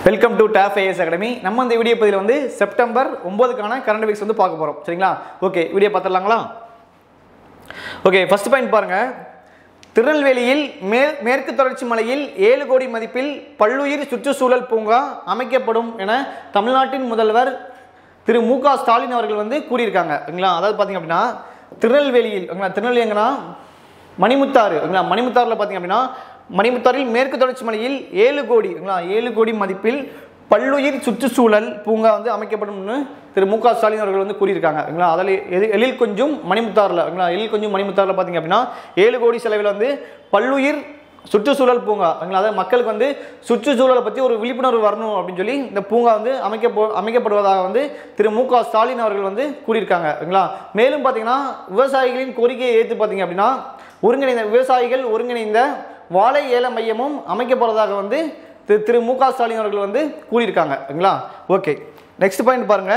welcome to top IAS academy நம்ம இந்த video பதிவில் வந்து செப்டம்பர் ஒன்பதுக்கான கரண்ட் அஃபேர்ஸ் வந்து பார்க்க போகிறோம் சரிங்களா ஓகே வீடியோ பார்த்துடலாங்களா ஓகே ஃபர்ஸ்ட் பாயிண்ட் பாருங்க திருநெல்வேலியில் மே மேற்கு தொடர்ச்சி மலையில் ஏழு கோடி மதிப்பில் பல்லுயிர் சுற்றுச்சூழல் பூங்கா அமைக்கப்படும் என தமிழ்நாட்டின் முதல்வர் திரு மு க ஸ்டாலின் அவர்கள் வந்து கூறியிருக்காங்க ஓகேங்களா அதாவது பார்த்தீங்க அப்படின்னா திருநெல்வேலியில் ஓகேங்களா திருநெல்வேலி எங்கன்னா மணிமுத்தாறு ஓகேங்களா மணிமுத்தாறில் பார்த்தீங்க அப்படின்னா மணிமுத்தாறில் மேற்கு தொடர்ச்சி மலையில் ஏழு கோடி ஓகேங்களா ஏழு கோடி மதிப்பில் பல்லுயிர் சுற்றுச்சூழல் பூங்கா வந்து அமைக்கப்படும்னு திரு மு க ஸ்டாலின் அவர்கள் வந்து கூறியிருக்காங்க ஓகேங்களா அதில் எது எழில் கொஞ்சம் மணிமுத்தாறில் ஓகேங்களா எழில் கொஞ்சம் மணிமுத்தாறில் பார்த்தீங்க அப்படின்னா ஏழு கோடி செலவில் வந்து பல்லுயிர் சுற்றுச்சூழல் பூங்கா ஓகேங்களா அதாவது மக்களுக்கு வந்து சுற்றுச்சூழலை பற்றி ஒரு விழிப்புணர்வு வரணும் அப்படின்னு சொல்லி இந்த பூங்கா வந்து அமைக்க போ அமைக்கப்படுவதாக வந்து திரு மு க ஸ்டாலின் அவர்கள் வந்து கூறியிருக்காங்க ஓகேங்களா மேலும் பார்த்தீங்கன்னா விவசாயிகளின் கோரிக்கையை ஏற்று பார்த்தீங்க அப்படின்னா ஒருங்கிணைந்த விவசாயிகள் ஒருங்கிணைந்த வாழை ஏல மையமும் அமைக்க போகிறதாக வந்து திரு திரு மு க ஸ்டாலின் அவர்கள் வந்து கூறியிருக்காங்க ஓகேங்களா ஓகே நெக்ஸ்ட் பாயிண்ட் பாருங்க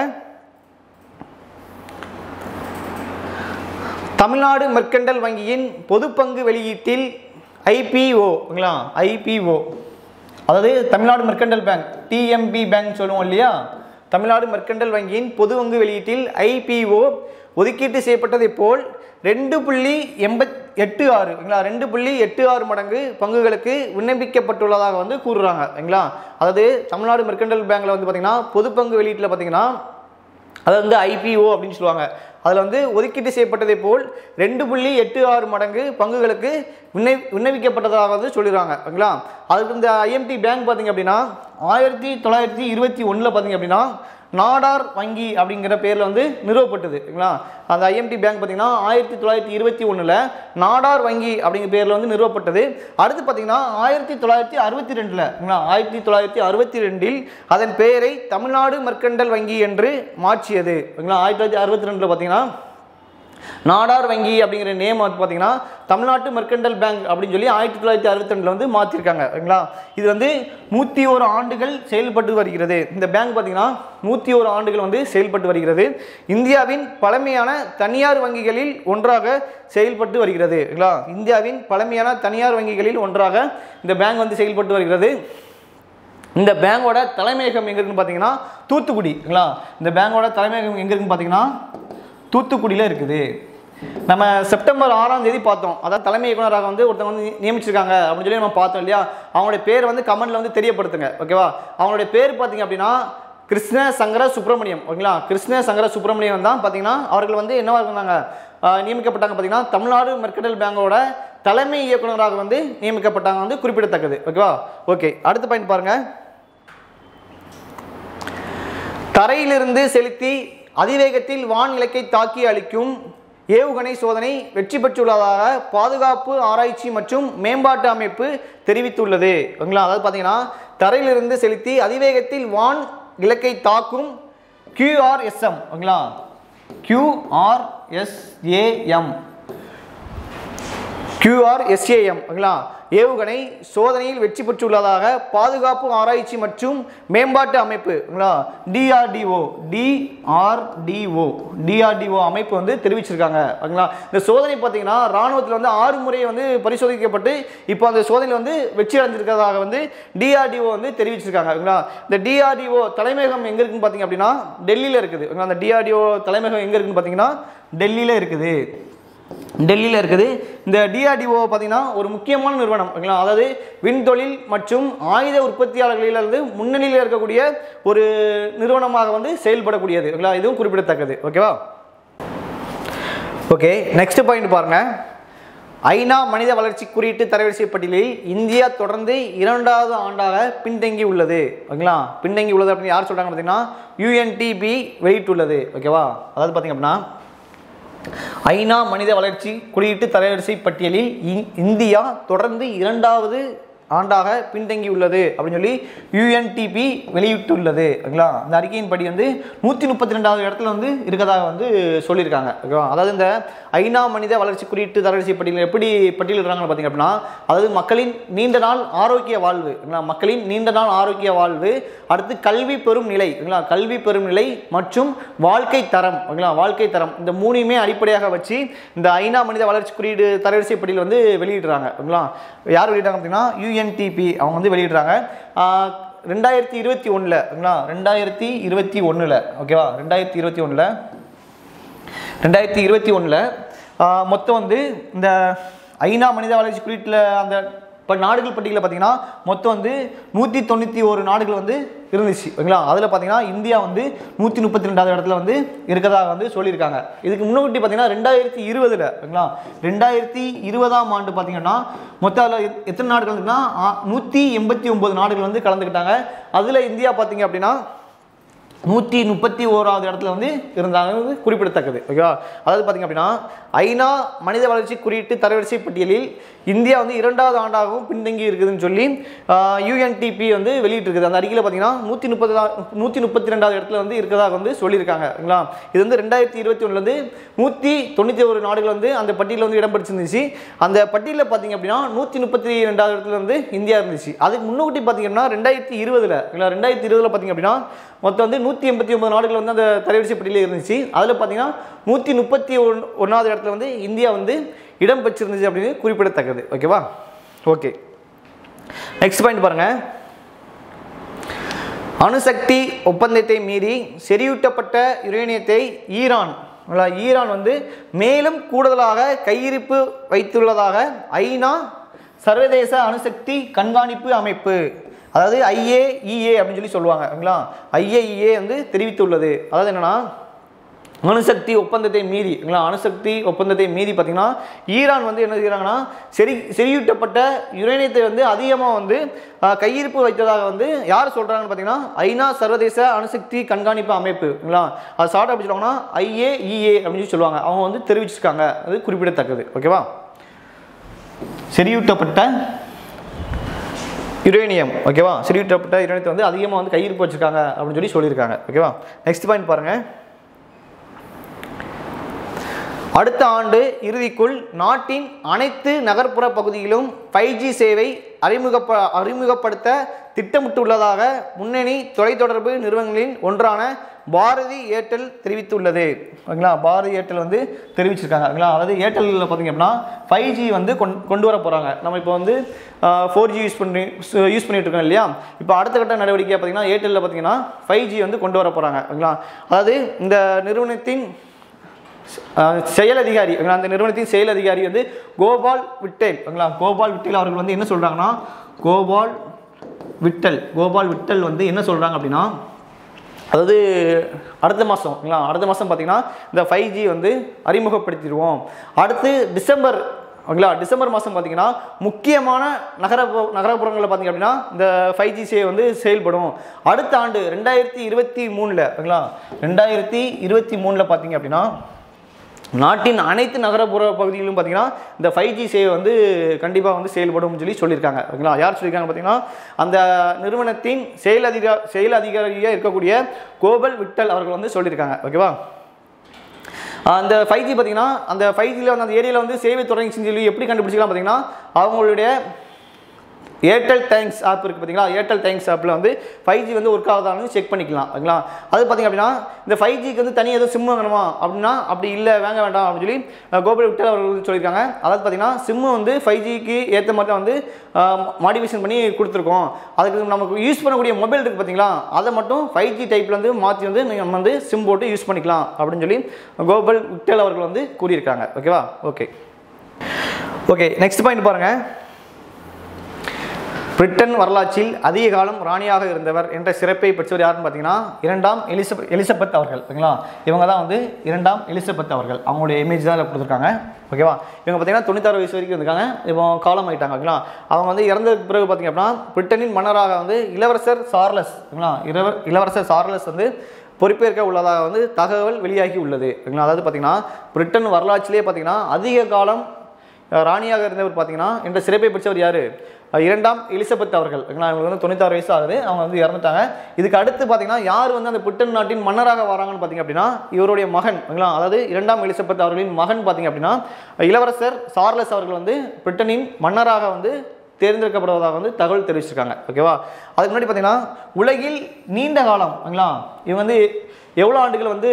தமிழ்நாடு மெர்கண்டல் வங்கியின் பொது பங்கு வெளியீட்டில் ஐபிஓ ஓகேங்களா ஐபிஓ அதாவது Tamil Nadu mercantile bank TMB bank சொல்லுவோம் இல்லையா தமிழ்நாடு மெர்கண்டல் வங்கியின் பொது பங்கு வெளியீட்டில் ஐபிஓ ஒதுக்கீட்டு செய்யப்பட்டதை போல் ரெண்டு புள்ளி எண்பத் எட்டு ஆறு ஓகேங்களா ரெண்டு புள்ளி எட்டு ஆறு மடங்கு பங்குகளுக்கு விண்ணப்பிக்கப்பட்டுள்ளதாக வந்து கூறுறாங்க ஓகேங்களா அதாவது தமிழ்நாடு மெர்கண்டல் பேங்க்ல வந்து பார்த்தீங்கன்னா பொது பங்கு வெளியீட்டில் பார்த்தீங்கன்னா அது வந்து ஐபிஓ அப்படின்னு சொல்லுவாங்க அதில் வந்து ஒதுக்கீடு செய்யப்பட்டதை போல் ரெண்டு புள்ளி எட்டு ஆறு மடங்கு பங்குகளுக்கு விண்ணை விண்ணப்பிக்கப்பட்டதாக வந்து சொல்லிடுறாங்க ஓகேங்களா அதுக்கு இந்த ஐஎம்டி பேங்க் பார்த்தீங்க அப்படின்னா ஆயிரத்தி தொள்ளாயிரத்தி இருபத்தி ஒன்றில் பார்த்தீங்க அப்படின்னா நாடார் வங்கி அப்படிங்கிற பேரில் வந்து நிறுவப்பட்டது ஓகேங்களா அந்த ஐஎம்டி பேங்க் பார்த்தீங்கன்னா ஆயிரத்தி தொள்ளாயிரத்தி இருபத்தி ஒன்றில் நாடார் வங்கி அப்படிங்கிற பேரில் வந்து நிறுவப்பட்டது அடுத்து பார்த்தீங்கன்னா ஆயிரத்தி தொள்ளாயிரத்தி அறுபத்தி ரெண்டில் ஆயிரத்தி தொள்ளாயிரத்தி அறுபத்தி ரெண்டில் அதன் பெயரை தமிழ்நாடு மெர்கண்டல் வங்கி என்று மாற்றியது ஓகேங்களா ஆயிரத்தி தொள்ளாயிரத்தி அறுபத்தி ரெண்டில் பார்த்தீங்கன்னா நாடார் வங்கி அப்படிங்கிற நேம் வந்து பார்த்தீங்கன்னா தமிழ்நாட்டு மெர்கண்டல் பேங்க் அப்படின்னு சொல்லி ஆயிரத்தி தொள்ளாயிரத்தி அறுபத்தி ரெண்டில் வந்து மாற்றிருக்காங்க ஓகேங்களா இது வந்து நூற்றி ஒரு ஆண்டுகள் செயல்பட்டு வருகிறது இந்த பேங்க் பார்த்தீங்கன்னா நூற்றி ஒரு ஆண்டுகள் வந்து செயல்பட்டு வருகிறது இந்தியாவின் பழமையான தனியார் வங்கிகளில் ஒன்றாக செயல்பட்டு வருகிறது ஓகேங்களா இந்தியாவின் பழமையான தனியார் வங்கிகளில் ஒன்றாக இந்த பேங்க் வந்து செயல்பட்டு வருகிறது இந்த பேங்கோட தலைமையகம் எங்க இருக்குன்னு பார்த்தீங்கன்னா தூத்துக்குடி ஓகேங்களா இந்த பேங்கோட தலைமையகம் எங்க இருக்குன்னு பார்த்தீங்கன்னா தூத்துக்குடியில் இருக்குது நம்ம செப்டம்பர் ஆறாம் தேதி பார்த்தோம் அதாவது தலைமை இயக்குனராக வந்து ஒருத்தவங்க வந்து நியமிச்சிருக்காங்க அப்படின்னு சொல்லி நம்ம பார்த்தோம் இல்லையா அவங்களுடைய பேர் வந்து கமெண்ட்ல வந்து தெரியப்படுத்துங்க ஓகேவா அவங்களுடைய பேர் பார்த்தீங்க அப்படின்னா கிருஷ்ண சங்கர சுப்பிரமணியம் ஓகேங்களா கிருஷ்ண சங்கர சுப்பிரமணியம் தான் பார்த்தீங்கன்னா அவர்கள் வந்து என்னவா இருந்தாங்க ஆஹ் நியமிக்கப்பட்டாங்க பார்த்தீங்கன்னா தமிழ்நாடு மெர்கண்டல் பேங்கோட தலைமை இயக்குனராக வந்து நியமிக்கப்பட்டாங்க வந்து குறிப்பிடத்தக்கது ஓகேவா ஓகே அடுத்த பாயிண்ட் பாருங்க தரையிலிருந்து செலுத்தி அதிவேகத்தில் வான் இலக்கை தாக்கி அளிக்கும் ஏவுகணை சோதனை வெற்றி பெற்றுள்ளதாக பாதுகாப்பு ஆராய்ச்சி மற்றும் மேம்பாட்டு அமைப்பு தெரிவித்துள்ளது ஓகேங்களா அதாவது பார்த்தீங்கன்னா தரையிலிருந்து செலுத்தி அதிவேகத்தில் வான் இலக்கை தாக்கும் QRSM ஓகேங்களா QRSAM QRSAM ஓகேங்களா ஏவுகணை சோதனையில் வெற்றி பெற்றுள்ளதாக பாதுகாப்பு ஆராய்ச்சி மற்றும் மேம்பாட்டு அமைப்பு ஓகேங்களா டிஆர்டிஓ டிஆர்டிஓ டிஆர்டிஓ அமைப்பு வந்து தெரிவிச்சிருக்காங்க ஓகேங்களா இந்த சோதனை பார்த்தீங்கன்னா ராணுவத்தில் வந்து ஆறு முறை வந்து பரிசோதிக்கப்பட்டு இப்போ அந்த சோதனையில் வந்து வெற்றி அடைஞ்சிருக்கிறதாக வந்து டிஆர்டிஓ வந்து தெரிவிச்சிருக்காங்க ஓகேங்களா இந்த டிஆர்டிஓ தலைமையகம் எங்கே இருக்குன்னு பார்த்தீங்க அப்படின்னா டெல்லியில் இருக்குது ஓகேங்களா அந்த டிஆர்டிஓ தலைமையகம் எங்கே இருக்குன்னு பார்த்தீங்கன்னா டெல்லியில் இருக்குது டெல்லியில் இருக்குது இந்த டிஆர்டிஓ பார்த்தீங்கன்னா ஒரு முக்கியமான நிறுவனம் ஓகேங்களா அதாவது விண்தொழில் மற்றும் ஆயுத உற்பத்தியாளர்களிலிருந்து முன்னணியில் இருக்கக்கூடிய ஒரு நிறுவனமாக வந்து செயல்படக்கூடியது ஓகேங்களா இதுவும் குறிப்பிடத்தக்கது ஓகேவா ஓகே நெக்ஸ்ட் பாயிண்ட் பாருங்க ஐநா மனித வளர்ச்சி குறியீட்டு தரவரிசை பட்டியலில் இந்தியா தொடர்ந்து இரண்டாவது ஆண்டாக பின்தங்கி உள்ளது ஓகேங்களா பின்தங்கி உள்ளது அப்படின்னு யார் சொல்றாங்க பார்த்தீங்கன்னா யூஎன்டிபி வெளியிட்டுள்ளது ஓகேவா அதாவது பார்த்தீங்க அப்படின்னா ஐநா மனித வளர்ச்சி குறியீட்டு தரவரிசை பட்டியலில் இ- இந்தியா தொடர்ந்து இரண்டாவது ஆண்டாக பின்தங்கியுள்ளது அப்படின்னு சொல்லி யூஎன்டிபி வெளியிட்டுள்ளது ஓகேங்களா இந்த அறிக்கையின்படி வந்து நூற்றி முப்பத்தி ரெண்டாவது இடத்துல வந்து இருக்கதாக வந்து சொல்லியிருக்காங்க ஓகேவா அதாவது இந்த ஐநா மனித வளர்ச்சி குறியீட்டு தரவரிசை பட்டியல் எப்படி பட்டியலிடுறாங்கன்னு பார்த்தீங்க அப்படின்னா அதாவது மக்களின் நீண்ட நாள் ஆரோக்கிய வாழ்வு ஓகேங்களா மக்களின் நீண்ட நாள் ஆரோக்கிய வாழ்வு அடுத்து கல்வி பெறும் நிலை ஓகேங்களா கல்வி பெறும் நிலை மற்றும் வாழ்க்கை தரம் ஓகேங்களா வாழ்க்கை தரம் இந்த மூணையுமே அடிப்படையாக வச்சு இந்த ஐநா மனித வளர்ச்சி குறியீடு தரவரிசை பட்டியல் வந்து வெளியிடுறாங்க ஓகேங்களா யார் வெளியிட்டாங்க அப்படின்னா யூஎன்டிபி அவங்க வந்து வெளியிடுறாங்க ஆஹ் ரெண்டாயிரத்தி இருபத்தி ஒன்றில் ஓகேங்களா ரெண்டாயிரத்தி இருபத்தி ஒன்றில் ஓகேவா ரெண்டாயிரத்தி இருபத்தி ஒன்றில் ரெண்டாயிரத்தி இருபத்தி ஒன்றில் மொத்தம் வந்து இந்த ஐநா மனித வளர்ச்சி குறியீட்டில் அந்த இப்போ நாடுகள் பட்டியலில் பார்த்தீங்கன்னா மொத்தம் வந்து நூற்றி தொண்ணூற்றி ஒரு நாடுகள் வந்து இருந்துச்சு ஓகேங்களா அதில் பார்த்தீங்கன்னா இந்தியா வந்து நூற்றி முப்பத்தி ரெண்டாவது இடத்துல வந்து இருக்கதாக வந்து சொல்லியிருக்காங்க இதுக்கு முன்னாடி பார்த்தீங்கன்னா ரெண்டாயிரத்தி இருபதில் ஓகேங்களா ரெண்டாயிரத்தி இருபதாம் ஆண்டு பார்த்தீங்கன்னா மொத்தம் அதில் எத்- எத்தனை நாடுகள் இருக்குன்னா நூற்றி எண்பத்தி ஒம்பது நாடுகள் வந்து கலந்துக்கிட்டாங்க அதில் இந்தியா பார்த்தீங்க அப்படின்னா நூற்றி முப்பத்தி ஓராவது இடத்துல வந்து இருந்தாங்க குறிப்பிடத்தக்கது ஓகேவா அதாவது பார்த்தீங்க அப்படின்னா ஐநா மனித வளர்ச்சி குறியீட்டு தரவரிசை பட்டியலில் இந்தியா வந்து இரண்டாவது ஆண்டாகவும் பின்தங்கி இருக்குதுன்னு சொல்லி யூஎன்டிபி வந்து வெளியிட்டிருக்குது அந்த அறிக்கையில் பார்த்தீங்கன்னா நூற்றி முப்பது நூற்றி முப்பத்தி ரெண்டாவது இடத்துல வந்து இருக்கதாக வந்து சொல்லியிருக்காங்க ஓகேங்களா இது வந்து ரெண்டாயிரத்தி இருபத்தி ஒன்றுலேருந்து நூற்றி தொண்ணூற்றி ஒரு நாடுகள் வந்து அந்த பட்டியலில் வந்து இடம் பிடிச்சிருந்துச்சு அந்த பட்டியலில் பார்த்தீங்க அப்படின்னா நூற்றி முப்பத்தி ரெண்டாவது இடத்துல வந்து இந்தியா இருந்துச்சு அதுக்கு முன்னூட்டி பார்த்தீங்கன்னா ரெண்டாயிரத்தி இருபதில் இல்லை ரெண்டாயிரத்தி இருபதில் பார்த்தீங்க அப்படின்னா மொத்தம் வந்து நூற்றி எண்பத்தி ஒன்பது நாடுகள் வந்து அந்த தரவரிசை பட்டியலில் இருந்துச்சு அதில் பார்த்தீங்கன்னா நூற்றி முப்பத்தி ஒன் ஒன்றாவது இடத்துல வந்து இந்தியா வந்து இடம் பெற்றிருந்துச்சு அப்படின்னு குறிப்பிடத்தக்கது ஓகேவா ஓகே நெக்ஸ்ட் பாயிண்ட் பாருங்கள் அணுசக்தி ஒப்பந்தத்தை மீறி செறிவூட்டப்பட்ட யுரேனியத்தை ஈரான் இல்ல, ஈரான் வந்து மேலும் கூடுதலாக கையிருப்பு வைத்துள்ளதாக ஐநா சர்வதேச அணுசக்தி கண்காணிப்பு அமைப்பு அதாவது ஐஏஇஏ அப்படின்னு சொல்லி சொல்லுவாங்க ஓகேங்களா ஐஏஇஏ வந்து தெரிவித்துள்ளது அதாவது என்னன்னா அணுசக்தி ஒப்பந்தத்தை மீறி ஓகேங்களா அணுசக்தி ஒப்பந்தத்தை மீறி பார்த்தீங்கன்னா ஈரான் வந்து என்ன செய்கிறாங்கன்னா செறி செறியூட்டப்பட்ட யுரேனியத்தை வந்து அதிகமாக வந்து ஆஹ், கையிருப்பு வைத்ததாக வந்து யார் சொல்கிறாங்கன்னு பார்த்தீங்கன்னா ஐநா சர்வதேச அணுசக்தி கண்காணிப்பு அமைப்பு ஓகேங்களா அது ஷார்ட் அப்படி சொல்லுவாங்கன்னா ஐஏஇஏ அப்படின்னு சொல்லி சொல்லுவாங்க அவங்க வந்து தெரிவிச்சிருக்காங்க அது குறிப்பிடத்தக்கது ஓகேவா செறியூட்டப்பட்ட யுரேனியம் ஓகேவா செறியூட்டப்பட்ட யுரேனியத்தை வந்து அதிகமாக வந்து கையிருப்பு வச்சிருக்காங்க அப்படின்னு சொல்லி சொல்லியிருக்காங்க ஓகேவா நெக்ஸ்ட் பாயிண்ட் பாருங்கள் அடுத்த ஆண்டு இறுதிக்குள் நாட்டின் அனைத்து நகர்ப்புற பகுதியிலும் ஃபைவ் ஜி சேவை அறிமுகப்ப அறிமுகப்படுத்த திட்டமிட்டுள்ளதாக முன்னணி தொலைத்தொடர்பு நிறுவனங்களின் ஒன்றான பாரதி ஏர்டெல் தெரிவித்துள்ளது ஓகேங்களா பாரதி ஏர்டெல் வந்து தெரிவிச்சிருக்காங்க ஓகேங்களா அதாவது ஏர்டெல்லில் பார்த்தீங்க அப்படின்னா ஃபைவ் ஜி வந்து கொண் கொண்டு வர போகிறாங்க நம்ம இப்போ வந்து ஃபோர் ஜி யூஸ் பண்ணி யூஸ் பண்ணிட்டு இருக்கோம் இல்லையா இப்போ அடுத்த கட்ட நடவடிக்கையாக பார்த்தீங்கன்னா ஏர்டெல்லில் பார்த்தீங்கன்னா ஃபைவ் ஜி வந்து கொண்டு வர போகிறாங்க ஓகேங்களா அதாவது இந்த நிறுவனத்தின் அஹ் செயல் அதிகாரி ஓகேங்களா, அந்த நிறுவனத்தின் செயல் அதிகாரி வந்து கோபால் விட்டேல் ஓகேங்களா கோபால் விட்டேல் அவர்கள் வந்து என்ன சொல்கிறாங்கன்னா கோபால் விட்டல் கோபால் விட்டல் வந்து என்ன சொல்கிறாங்க அப்படின்னா அதாவது அடுத்த மாதம் ஓகேங்களா அடுத்த மாதம் பார்த்தீங்கன்னா இந்த ஃபைவ் ஜி வந்து அறிமுகப்படுத்திடுவோம் அடுத்து டிசம்பர் ஓகேங்களா டிசம்பர் மாதம் பார்த்தீங்கன்னா முக்கியமான நகர நகரப்புறங்களில் பார்த்தீங்க அப்படின்னா இந்த ஃபைவ் ஜி சேவை வந்து செயல்படும் அடுத்த ஆண்டு ரெண்டாயிரத்தி இருபத்தி மூணில் ஓகேங்களா ரெண்டாயிரத்தி இருபத்தி மூணில் பார்த்தீங்க அப்படின்னா நாட்டின் அனைத்து நகரப்புற பகுதிகளிலும் பார்த்தீங்கன்னா இந்த ஃபைவ் ஜி சேவை வந்து கண்டிப்பாக வந்து செயல்படும் சொல்லி சொல்லியிருக்காங்க ஓகேங்களா யார் சொல்லியிருக்காங்க பார்த்தீங்கன்னா அந்த நிறுவனத்தின் செயல் அதிகா செயல் அதிகாரியாக இருக்கக்கூடிய கோபல் விட்டல் அவர்கள் வந்து சொல்லியிருக்காங்க ஓகேவா அந்த ஃபைவ் ஜி பார்த்தீங்கன்னா அந்த ஃபைவ் ஜியில் வந்து அந்த ஏரியாவில் வந்து சேவை தொடங்கிச்சுன்னு சொல்லி எப்படி கண்டுபிடிச்சிக்கலாம் பார்த்தீங்கன்னா அவங்களுடைய ஏர்டெல் தேங்க்ஸ் ஆப் இருக்குது பார்த்தீங்களா ஏர்டெல் தேங்க்ஸ் ஆப்பில் வந்து ஃபைவ் ஜி வந்து ஒர்க் ஆகுதான்னு செக் பண்ணிக்கலாம் ஓகேங்களா அது பார்த்தீங்க அப்படின்னா இந்த ஃபைவ் ஜிக்கு வந்து தனியாக எதுவும் சிம் வாங்கணுமா அப்படின்னா அப்படி இல்லை வாங்க வேண்டாம் அப்படின்னு சொல்லி அஹ், கோகுல் விட்டல் அவர்கள் வந்து சொல்லியிருக்காங்க அதாவது பார்த்தீங்கன்னா சிம்மு வந்து ஃபைவ் ஜிக்கு ஏற்ற மாதிரி தான் வந்து மாடிஃபிகேஷன் பண்ணி கொடுத்துருக்கோம் அதுக்கு நமக்கு யூஸ் பண்ணக்கூடிய மொபைல் இருக்குது பார்த்தீங்களா அதை மட்டும் ஃபைவ் ஜி டைப்பில் வந்து மாற்றி வந்து நம்ம வந்து சிம் போட்டு யூஸ் பண்ணிக்கலாம் அப்படின்னு சொல்லி கோகுல் விட்டல் அவர்கள் வந்து கூறியிருக்காங்க ஓகேவா ஓகே ஓகே நெக்ஸ்ட் பாயிண்ட் பாருங்கள் பிரிட்டன் வரலாற்றில் அதிக காலம் ராணியாக இருந்தவர் என்ற சிறப்பை பெற்றவர் யாருன்னு பார்த்தீங்கன்னா இரண்டாம் எலிசபெத் எலிசபெத் அவர்கள் ஓகேங்களா இவங்க தான் வந்து இரண்டாம் எலிசபெத் அவர்கள் அவங்களுடைய இமேஜ் தான் இதில் கொடுத்துருக்காங்க ஓகேவா இவங்க பார்த்தீங்கன்னா தொண்ணூத்தாறு வயசு வரைக்கும் இருக்காங்க இப்போ காலம் ஆயிட்டாங்க ஓகேங்களா அவங்க வந்து இறந்ததுக்கு பிறகு பார்த்தீங்க அப்படின்னா பிரிட்டனின் மன்னராக வந்து இளவரசர் சார்லஸ் ஓகேங்களா இளவ இளவரசர் சார்லஸ் வந்து பொறுப்பேற்க உள்ளதாக வந்து தகவல் வெளியாகி உள்ளது ஓகேங்களா அதாவது பார்த்தீங்கன்னா பிரிட்டன் வரலாற்றிலே பார்த்தீங்கன்னா அதிக காலம் அஹ் ராணியாக இருந்தவர் பார்த்தீங்கன்னா என்ற சிறப்பை பெற்றவர் யார் இரண்டாம் எலிசபெத் அவர்கள் ஓகேங்களா அவங்களுக்கு வந்து தொண்ணூத்தாறு வயசு ஆகுது அவங்க வந்து இறந்துட்டாங்க இதுக்கு அடுத்து பார்த்தீங்கன்னா யார் வந்து அந்த பிரிட்டன் நாட்டின் மன்னராக வராங்கன்னு பார்த்தீங்க அப்படின்னா இவருடைய மகன் ஓகேங்களா அதாவது இரண்டாம் எலிசபெத் அவர்களின் மகன் பார்த்தீங்க அப்படின்னா இளவரசர் சார்லஸ் அவர்கள் வந்து பிரிட்டனின் மன்னராக வந்து தேர்ந்தெடுக்கப்படுவதாக வந்து தகவல் தெரிவிச்சிருக்காங்க ஓகேவா அதுக்கு முன்னாடி பார்த்தீங்கன்னா உலகில் நீண்ட காலம் ஓகேங்களா இவங்க வந்து எவ்வளோ ஆண்டுகள் வந்து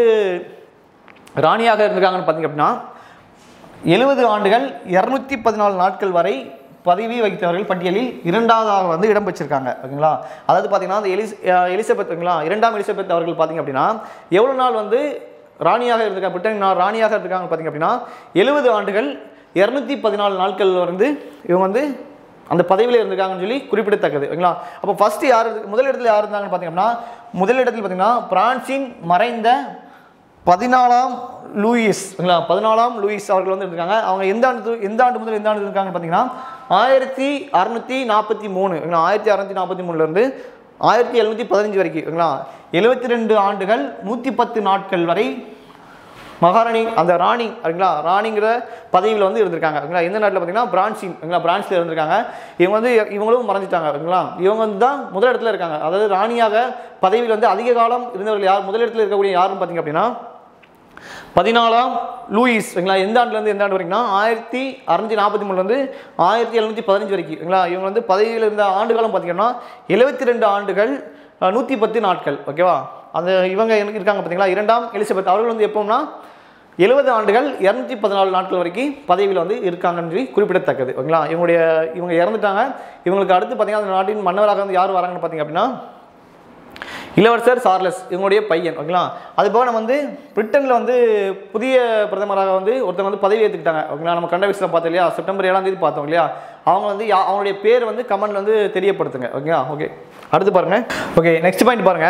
ராணியாக இருந்திருக்காங்கன்னு பார்த்தீங்க அப்படின்னா எழுபது ஆண்டுகள் இரநூத்தி பதினாலு நாட்கள் வரை பதவி வகித்தவர்கள் பட்டியலில் இரண்டாவதாக வந்து இடம் பெற்றிருக்காங்க ஓகேங்களா அதாவது பார்த்தீங்கன்னா அந்த எலிஸ் அஹ் எலிசபெத்துங்களா இரண்டாம் எலிசபெத் அவர்கள் பார்த்தீங்க அப்படின்னா எவ்வளோ நாள் வந்து ராணியாக இருந்திருக்காங்க பிரிட்டன் நா- ராணியாக இருக்காங்க பார்த்தீங்க அப்படின்னா எழுபது ஆண்டுகள் இரநூத்தி பதினாலு நாட்கள் வந்து இவங்க வந்து அந்த பதவியில் இருந்திருக்காங்கன்னு சொல்லி குறிப்பிடத்தக்கது ஓகேங்களா அப்போ ஃபர்ஸ்ட் யார் இருக்கு- முதல் இடத்துல யார் இருந்தாங்கன்னு பார்த்தீங்க அப்படின்னா முதல் இடத்துல பார்த்தீங்கன்னா பிரான்சின் மறைந்த பதினாலாம் லூயிஸ் ஓகேங்களா பதினாலாம் லூயிஸ் அவர்கள் வந்து இருக்காங்க அவங்க எந்த ஆண்டு எந்த ஆண்டு முதல் எந்த ஆண்டு இருக்காங்கன்னு பார்த்தீங்கன்னா ஆயிரத்தி அறுநூத்தி நாற்பத்தி மூணு ஓகேங்களா ஆயிரத்தி அறுநூத்தி நாற்பத்தி மூணுலேருந்து ஆயிரத்தி எழுநூற்றி பதினஞ்சு வரைக்கும் ஓகேங்களா எழுபத்தி ரெண்டு ஆண்டுகள் நூற்றி பத்து நாட்கள் வரை மகாராணி அந்த ராணி ஓகேங்களா ராணிங்கிற பதவியில் வந்து இருந்திருக்காங்க ஓகேங்களா எந்த நாட்டில் பார்த்தீங்கன்னா பிரான்சின் ஓகேங்களா பிரான்ஸில் இருந்திருக்காங்க இவங்க வந்து இவங்களும் மறைஞ்சிட்டாங்க ஓகேங்களா இவங்க வந்து தான் முதல் இடத்துல இருக்காங்க அதாவது ராணியாக பதவியில் வந்து அதிக காலம் இருந்தவர்கள் யார் முதல் இடத்துல இருக்கக்கூடிய யாருன்னு பார்த்தீங்க அப்படின்னா பதினாலாம் லூயிஸ் ஓகேங்களா எந்த ஆண்டுலேருந்து எந்த ஆண்டு வரைக்கும்னா ஆயிரத்தி அறுநூத்தி நாற்பத்தி மூணுலேருந்து ஆயிரத்தி எழுநூற்றி பதினஞ்சு வரைக்கும் ஓகேங்களா இவங்க வந்து பதவியில் இருந்த ஆண்டு காலம் பார்த்தீங்கன்னா எழுபத்தி ரெண்டு ஆண்டுகள் நூற்றி பத்து நாட்கள் ஓகேவா அந்த இவங்க எனக்கு இருக்காங்க பார்த்தீங்களா இரண்டாம் எலிசபெத் அவர்கள் வந்து எப்போம்னா எழுபது ஆண்டுகள் இரநூத்தி பதினாலு நாட்கள் வரைக்கும் பதவியில் வந்து இருக்காங்கன்னு சொல்லி குறிப்பிடத்தக்கது ஓகேங்களா இவங்களுடைய இவங்க இறந்துட்டாங்க இவங்களுக்கு அடுத்து பார்த்தீங்கன்னா அந்த நாட்டின் மன்னவராக வந்து யார் வராங்கன்னு பார்த்தீங்க அப்படின்னா இளவரசர் சார்லஸ் இவங்களுடைய பையன் ஓகேங்களா அது போக நம்ம வந்து பிரிட்டனில் வந்து புதிய பிரதமராக வந்து ஒருத்தங்க வந்து பதவி ஏற்றுக்கிட்டாங்க ஓகேங்களா நம்ம கண்ட விஷயம் பார்த்தோம் இல்லையா செப்டம்பர் ஏழாம் தேதி பார்த்தோம் இல்லையா அவங்க வந்து யா- அவங்களுடைய பேர் வந்து கமெண்ட்ல வந்து தெரியப்படுத்துங்க ஓகேங்களா ஓகே அடுத்து பாருங்க ஓகே நெக்ஸ்ட் பாயிண்ட் பாருங்க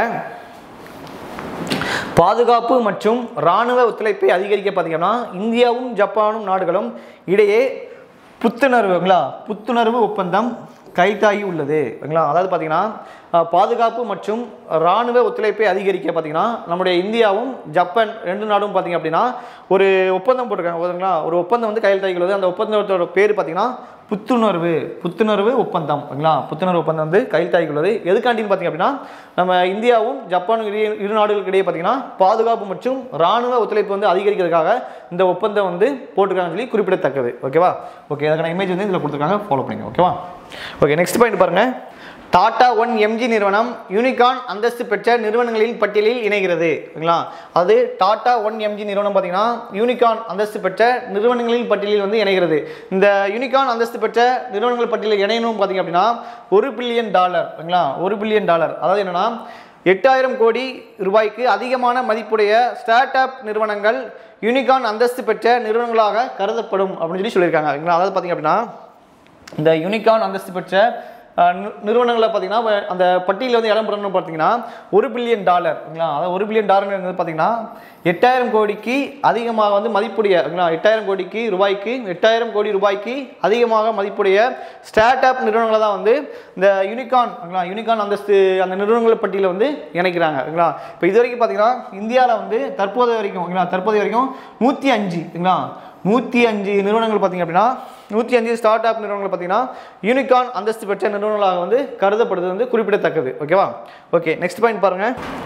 பாதுகாப்பு மற்றும் இராணுவ ஒத்துழைப்பை அதிகரிக்க பார்த்தீங்கன்னா இந்தியாவும் ஜப்பானும் நாடுகளும் இடையே புத்துணர்வுங்களா புத்துணர்வு ஒப்பந்தம் கைத்தாகி உள்ளது ஓகேங்களா அதாவது பார்த்தீங்கன்னா அஹ், பாதுகாப்பு மற்றும் இராணுவ ஒத்துழைப்பை அதிகரிக்க பார்த்தீங்கன்னா நம்முடைய இந்தியாவும் ஜப்பான் ரெண்டு நாடும் பார்த்தீங்க அப்படின்னா ஒரு ஒப்பந்தம் போட்டிருக்காங்க ஓகேங்களா ஒரு ஒப்பந்தம் வந்து கையெழுத்தாகி உள்ளது அந்த ஒப்பந்தத்தோட பேர் பார்த்தீங்கன்னா புத்துணர்வு புத்துணர்வு ஒப்பந்தம் ஓகேங்களா புத்துணர்வு ஒப்பந்தம் வந்து கையெழுத்தாகி உள்ளது எதுக்காண்டின்னு பார்த்தீங்க அப்படின்னா நம்ம இந்தியாவும் ஜப்பானும் இடையே இரு நாடுகளுக்கு இடையே பார்த்தீங்கன்னா பாதுகாப்பு மற்றும் ராணுவ ஒத்துழைப்பு வந்து அதிகரிக்கிறதுக்காக இந்த ஒப்பந்தம் வந்து போட்டிருக்காங்கன்னு சொல்லி குறிப்பிடத்தக்கது ஓகேவா ஓகே அதுக்கான இமேஜ் வந்து இதில் கொடுத்துருக்காங்க ஃபாலோ பண்ணிங்க ஓகேவா ஓகே நெக்ஸ்ட் பாயிண்ட் பாருங்க டாடா ஒன் எம்ஜி நிறுவனம் யூனிகான் அந்தஸ்து பெற்ற நிறுவனங்களின் பட்டியலில் இணைகிறது ஓகேங்களா அது டாடா ஒன் எம்ஜி நிறுவனம் பார்த்தீங்கன்னா யூனிகான் அந்தஸ்து பெற்ற நிறுவனங்களின் பட்டியலில் வந்து இணைகிறது இந்த யூனிகான் அந்தஸ்து பெற்ற நிறுவனங்கள் பட்டியலில் இணையணும் பார்த்தீங்க அப்படின்னா ஒரு பில்லியன் டாலர் ஓகேங்களா ஒரு பில்லியன் டாலர் அதாவது என்னன்னா எட்டாயிரம் கோடி ரூபாய்க்கு அதிகமான மதிப்புடைய ஸ்டார்ட் அப் நிறுவனங்கள் யூனிகான் அந்தஸ்து பெற்ற நிறுவனங்களாக கருதப்படும் அப்படின்னு சொல்லி சொல்லியிருக்காங்க ஓகேங்களா அதாவது பார்த்தீங்க அப்படின்னா இந்த யூனிகான் அந்தஸ்து பெற்ற அஹ், நி- நிறுவனங்களை பார்த்தீங்கன்னா வ- அந்த பட்டியலில் வந்து இடம் பெறணும் பார்த்தீங்கன்னா ஒரு பில்லியன் டாலர் ஓகேங்களா அதாவது ஒரு பில்லியன் டாலர் பார்த்தீங்கன்னா எட்டாயிரம் கோடிக்கு அதிகமாக வந்து மதிப்புடைய ஓகேங்களா எட்டாயிரம் கோடிக்கு ரூபாய்க்கு எட்டாயிரம் கோடி ரூபாய்க்கு அதிகமாக மதிப்புடைய ஸ்டார்ட் அப் நிறுவனங்களை தான் வந்து இந்த யூனிகான் ஓகேங்களா யூனிகான் அந்தஸ்து அந்த நிறுவனங்கள் பட்டியலில் வந்து இணைக்கிறாங்க ஓகேங்களா இப்போ இது வரைக்கும் பார்த்தீங்கன்னா இந்தியாவில் வந்து தற்போது வரைக்கும் ஓகேங்களா தற்போது வரைக்கும் நூற்றி அஞ்சு ஓகேங்களா நூற்றி அஞ்சு நிறுவனங்கள் பார்த்தீங்க அப்படின்னா நூற்றி அஞ்சு ஸ்டார்ட் அப் நிறுவனங்கள் பார்த்தீங்கன்னா யூனிகான் அந்தஸ்து பெற்ற நிறுவனங்களாக வந்து கருதப்படுறது வந்து குறிப்பிடத்தக்கது ஓகேவா ஓகே நெக்ஸ்ட் பாயிண்ட் பாருங்க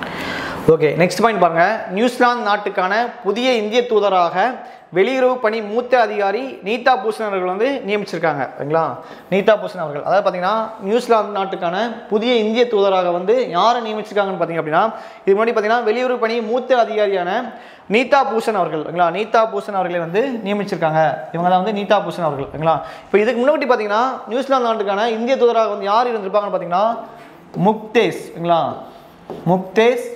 ஓகே நெக்ஸ்ட் பாயிண்ட் பாருங்க நியூசிலாந்து நாட்டுக்கான புதிய இந்திய தூதராக வெளியுறவு பணி மூத்த அதிகாரி நீதா பூஷன் அவர்கள் வந்து நியமிச்சிருக்காங்க ஓகேங்களா நீதா பூஷன் அவர்கள் அதாவது பார்த்தீங்கன்னா நியூசிலாந்து நாட்டுக்கான புதிய இந்திய தூதராக வந்து யாரை நியமிச்சிருக்காங்கன்னு பார்த்தீங்க அப்படின்னா இது முன்னாடி பார்த்தீங்கன்னா வெளியுறவு பணி மூத்த அதிகாரியான நீதா பூஷன் அவர்கள் ஓகேங்களா நீதா பூஷன் அவர்களை வந்து நியமிச்சிருக்காங்க இவங்க தான் வந்து நீதா பூஷன் அவர்கள் ஓகேங்களா இப்போ இதுக்கு முன்னாடி பார்த்தீங்கன்னா நியூசிலாந்து நாட்டுக்கான இந்திய தூதராக வந்து யார் இருந்திருப்பாங்கன்னு பார்த்தீங்கன்னா முக்தேஷ் ஓகேங்களா முக்தேஷ்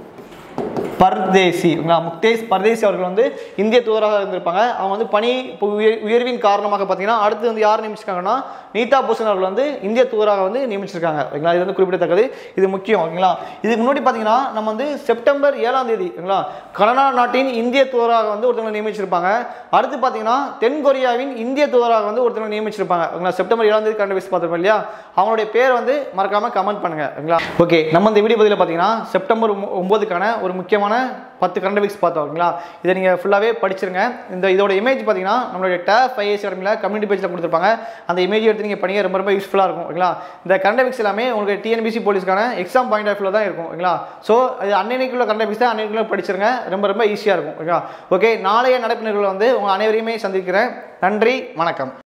பர்தேசி ஓகேங்களா முக்தேஷ் பர்தேசி அவர்கள் வந்து இந்திய தூதராக இருந்திருப்பாங்க அவங்க வந்து பணி இப்போ உயர் உயர்வின் காரணமாக பார்த்தீங்கன்னா அடுத்து வந்து யார் நியமிச்சிருக்காங்கன்னா நீதா பூஷன் அவர்கள் வந்து இந்திய தூதராக வந்து நியமிச்சிருக்காங்க ஓகேங்களா இது வந்து குறிப்பிடத்தக்கது இது முக்கியம் ஓகேங்களா இதுக்கு முன்னாடி பார்த்தீங்கன்னா நம்ம வந்து செப்டம்பர் ஏழாம் தேதி ஓகேங்களா கனடா நாட்டின் இந்திய தூதராக வந்து ஒருத்தவங்க நியமிச்சிருப்பாங்க அடுத்து பார்த்தீங்கன்னா தென் கொரியாவின் இந்திய தூதராக வந்து ஒருத்தவங்க நியமிச்சிருப்பாங்க ஓகேங்களா செப்டம்பர் ஏழாம் தேதி கரண்ட் அஃபேர்ஸ் பார்த்துருப்போம் இல்லையா அவங்களுடைய பேர் வந்து மறக்காம கமெண்ட் பண்ணுங்க ஓகேங்களா ஓகே நம்ம இந்த வீடியோ பதிவில் பார்த்தீங்கன்னா செப்டம்பர் ஒம்ப- ஒன்பதுக்கான ஒரு முக்கியமான பத்து கரண்ட் அஃபேர்ஸ் பார்த்தோம் ஓகேங்களா இதை நீங்கள் ஃபுல்லாகவே படிச்சிருங்க இந்த இதோட இமேஜ் பார்த்தீங்கன்னா நம்மளுடைய டேப் ஐஏஎஸ் அகாடமியில் கம்யூனிட்டி பேஜில் கொடுத்துருப்பாங்க அந்த இமேஜ் எடுத்து நீங்கள் படிங்க ரொம்ப ரொம்ப யூஸ்ஃபுல்லாக இருக்கும் ஓகேங்களா இந்த கரண்ட் அஃபேர்ஸ் எல்லாமே உங்களுக்கு டிஎன்பிசி போலீஸ்க்கான எக்ஸாம் பாயிண்ட் ஆஃப் வியூவில் தான் இருக்கும் ஓகேங்களா ஸோ இது அன்னைக்குள்ள கரண்ட் அஃபேர்ஸ் தான் அன்னைக்குள்ள படிச்சிருங்க ரொம்ப ரொம்ப ஈஸியாக இருக்கும் ஓகேங்களா ஓகே நாளைய நடப்பு நிகழ்வுல வந்து உங்கள் அனைவரையுமே சந்திக்கிறேன் நன்றி வணக்கம்